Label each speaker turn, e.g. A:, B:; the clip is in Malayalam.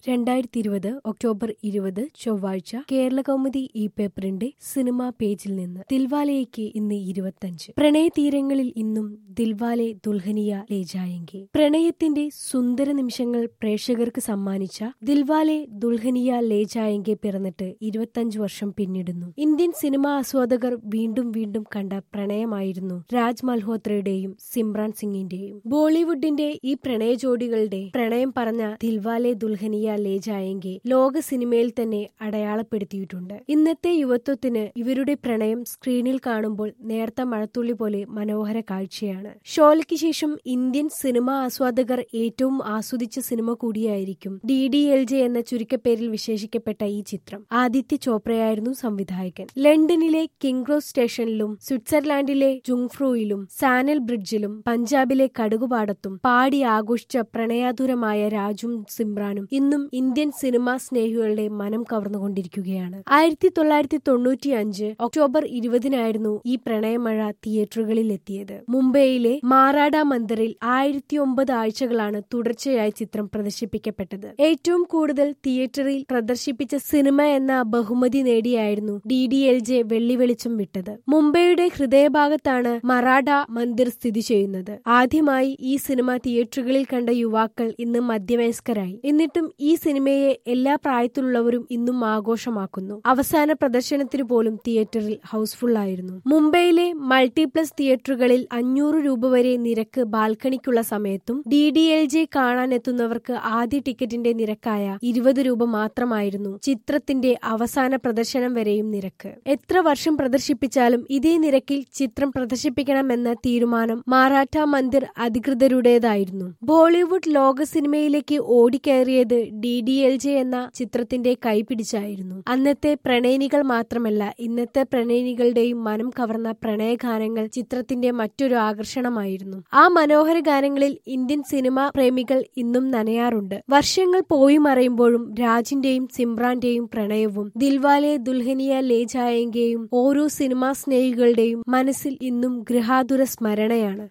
A: രണ്ടായിരത്തി ഇരുപത് ഒക്ടോബർ ഇരുപത് ചൊവ്വാഴ്ച കേരളകൗമുദി ഈ പേപ്പറിന്റെ സിനിമാ പേജിൽ നിന്ന് ദിൽവാലയ്ക്ക് ഇന്ന് ഇരുപത്തഞ്ച് പ്രണയതീരങ്ങളിൽ ഇന്നും ദിൽവാലെ ദുൽഹനിയ ലേ ജായെങ്കെ പ്രണയത്തിന്റെ സുന്ദര നിമിഷങ്ങൾ പ്രേക്ഷകർക്ക് സമ്മാനിച്ച ദിൽവാലെ ദുൽഹനിയ ലേ ജായെങ്കെ പിറന്നിട്ട് ഇരുപത്തഞ്ച് വർഷം പിന്നിടുന്നു ഇന്ത്യൻ സിനിമാ ആസ്വാദകർ വീണ്ടും വീണ്ടും കണ്ട പ്രണയമായിരുന്നു രാജ് മൽഹോത്രയുടെയും സിമ്രാൻ സിംഗിന്റെയും ബോളിവുഡിന്റെ ഈ പ്രണയ ജോഡികളുടെ പ്രണയം പറഞ്ഞ ദിൽവാലെ ദുൽഹനിയ ലേ ജായെങ്കെ ലോക സിനിമയിൽ തന്നെ അടയാളപ്പെടുത്തിയിട്ടുണ്ട് ഇന്നത്തെ യുവത്വത്തിന് ഇവരുടെ പ്രണയം സ്ക്രീനിൽ കാണുമ്പോൾ നേർത്ത മഴത്തുള്ളി പോലെ മനോഹര കാഴ്ചയാണ് ഷോലയ്ക്ക് ശേഷം ഇന്ത്യൻ സിനിമാ ആസ്വാദകർ ഏറ്റവും ആസ്വദിച്ച സിനിമ കൂടിയായിരിക്കും ഡി ഡി എൽ ജെ എന്ന ചുരുക്കപ്പേരിൽ വിശേഷിക്കപ്പെട്ട ഈ ചിത്രം ആദിത്യ ചോപ്രയായിരുന്നു സംവിധായകൻ ലണ്ടനിലെ കിങ്ക്രോസ് സ്റ്റേഷനിലും സ്വിറ്റ്സർലാൻഡിലെ ജുങ്ഫ്രൂയിലും സാനൽ ബ്രിഡ്ജിലും പഞ്ചാബിലെ കടുകുപാടത്തും പാടി ആഘോഷിച്ച പ്രണയാതുരമായ രാജും സിമ്രാനും ഇന്നും ഇന്ത്യൻ സിനിമാ സ്നേഹികളുടെ മനം കവർന്നുകൊണ്ടിരിക്കുകയാണ് ആയിരത്തി തൊള്ളായിരത്തി തൊണ്ണൂറ്റി അഞ്ച് ഒക്ടോബർ ഇരുപതിനായിരുന്നു ഈ പ്രണയമഴ തിയേറ്ററുകളിൽ എത്തിയത് മുംബൈയിലെ മാറാഡ മന്ദിറിൽ ആയിരത്തി ഒമ്പത് ആഴ്ചകളാണ് തുടർച്ചയായി ചിത്രം പ്രദർശിപ്പിക്കപ്പെട്ടത് ഏറ്റവും കൂടുതൽ തിയേറ്ററിൽ പ്രദർശിപ്പിച്ച സിനിമ എന്ന ബഹുമതി നേടിയായിരുന്നു ഡി ഡി എൽ ജെ വെള്ളി വെളിച്ചം വിട്ടത് മുംബൈയുടെ ഹൃദയഭാഗത്താണ് മറാഠ മന്ദിർ സ്ഥിതി ചെയ്യുന്നത് ആദ്യമായി ഈ സിനിമ തിയേറ്ററുകളിൽ കണ്ട യുവാക്കൾ ഇന്ന് മധ്യവയസ്കരായി എന്നിട്ടും ഈ സിനിമയെ എല്ലാ പ്രായത്തിലുള്ളവരും ഇന്നും ആഘോഷമാക്കുന്നു അവസാന പ്രദർശനത്തിന് പോലും തിയേറ്ററിൽ ഹൗസ്ഫുൾ ആയിരുന്നു മുംബൈയിലെ മൾട്ടിപ്ലസ് തിയേറ്ററുകളിൽ അഞ്ഞൂറ് രൂപ വരെ നിരക്ക് ബാൽക്കണിക്കുള്ള സമയത്തും ഡി ഡി എൽ ജെ കാണാനെത്തുന്നവർക്ക് ആദ്യ ടിക്കറ്റിന്റെ നിരക്കായ ഇരുപത് രൂപ മാത്രമായിരുന്നു ചിത്രത്തിന്റെ അവസാന പ്രദർശനം വരെയും നിരക്ക് എത്ര വർഷം പ്രദർശിപ്പിച്ചാലും ഇതേ നിരക്കിൽ ചിത്രം പ്രദർശിപ്പിക്കണമെന്ന തീരുമാനം മാറാഠ മന്ദിർ അധികൃതരുടേതായിരുന്നു ബോളിവുഡ് ലോക സിനിമയിലേക്ക് ഓടിക്കയറിയത് ഡി ഡി എൽ ജെ എന്ന ചിത്രത്തിന്റെ കൈപിടിച്ചായിരുന്നു അന്നത്തെ പ്രണയിനികൾ മാത്രമല്ല ഇന്നത്തെ പ്രണയിനികളുടെയും മനം കവർന്ന പ്രണയഗാനങ്ങൾ ചിത്രത്തിന്റെ മറ്റൊരു ആകർഷണമായിരുന്നു ആ മനോഹര ഗാനങ്ങളിൽ ഇന്ത്യൻ സിനിമ പ്രേമികൾ ഇന്നും നനയാറുണ്ട് വർഷങ്ങൾ പോയി മറയുമ്പോഴും രാജിന്റെയും സിമ്രാന്റെയും പ്രണയവും ദിൽവാലെ ദുൽഹനിയ ലേ ജായെങ്കയും ഓരോ സിനിമാ സ്നേഹികളുടെയും മനസ്സിൽ ഇന്നും ഗൃഹാതുര സ്മരണയാണ്